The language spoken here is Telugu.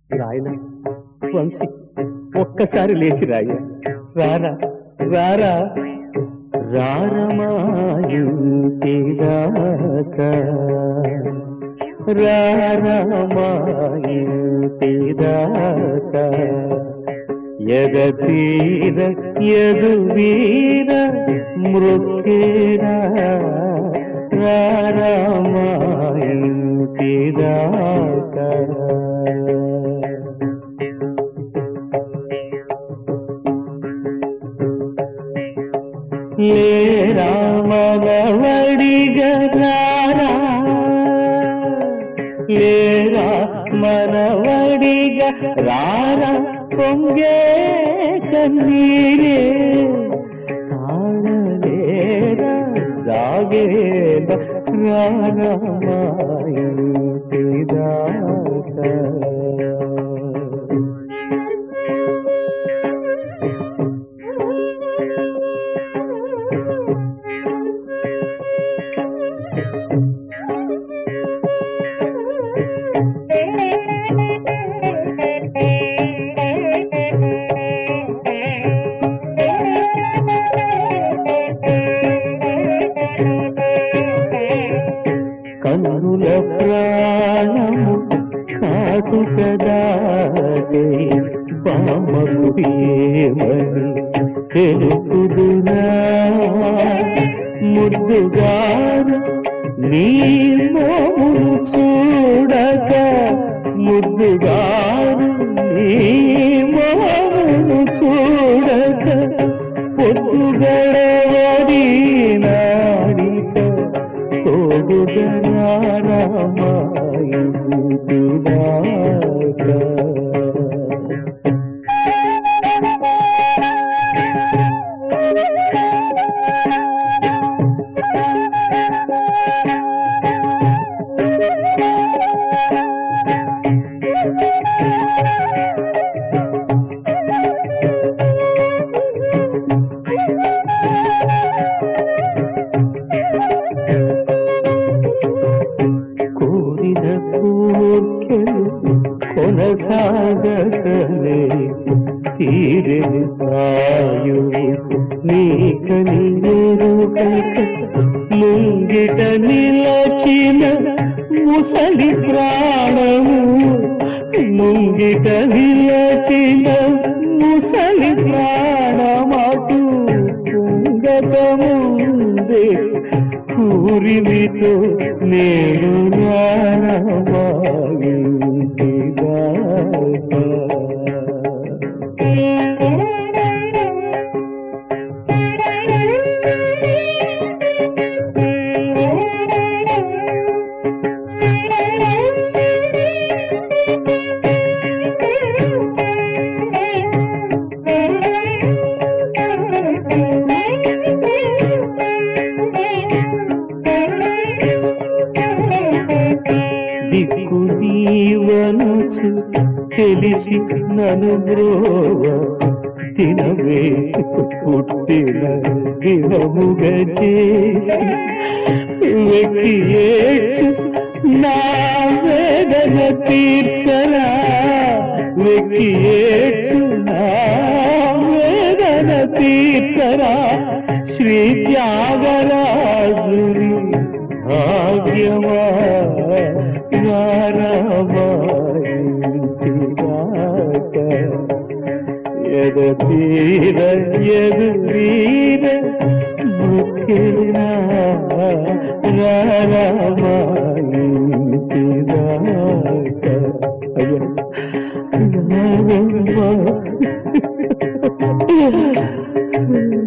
రాయన వంశీ ఒక్కసారి లేచి రాయ రారా రారా రారమాయుతిరాక రారమాయుతిరాక ఎదతీర ఎదువీర మృక్కేరా రారమాయుతిరాక లేరా మనవడిగరారా లేరా మనవడిగ రారా పొంగే కన్నీరే తాళలేరా సాగేద రామాయుతిదాక కన్నుల ప్రాణము కాటు కదాటే బామకు ఏమని తెలుపుదునా ముద్దుగారు నీ మోమును చూడక ముద్దుగారు నీ మోమును చూడక పొద్దుగడవడి నాడిక తోడుగరామాయుతురాక కోరిన కోర్కెలు కొనసాగకలే తీరెను ఆయు నీకని ఎరుగక ముంగిట నిలచిన ముసలి ప్రాణము ముంగిట నిలచిన ముసలి ప్రాణమటు కుంగతముందే కూరిమితో నేను దిక్కు నీవనుచు తెలిసి నను బ్రోవ తినవే పుట్టిన దినముగ చేసి వెక్కి ఏడ్చు నా వేదన తీర్చరా వెక్కి ఏడ్చు నా వేదన తీర్చరా శ్రీ త్యాగరాజుని భాగ్యమా నారామాయింటిదాక ఎద తీర ఎదు వీర ముఖ్యనా రామాయింటిదాక అయ్యా రామా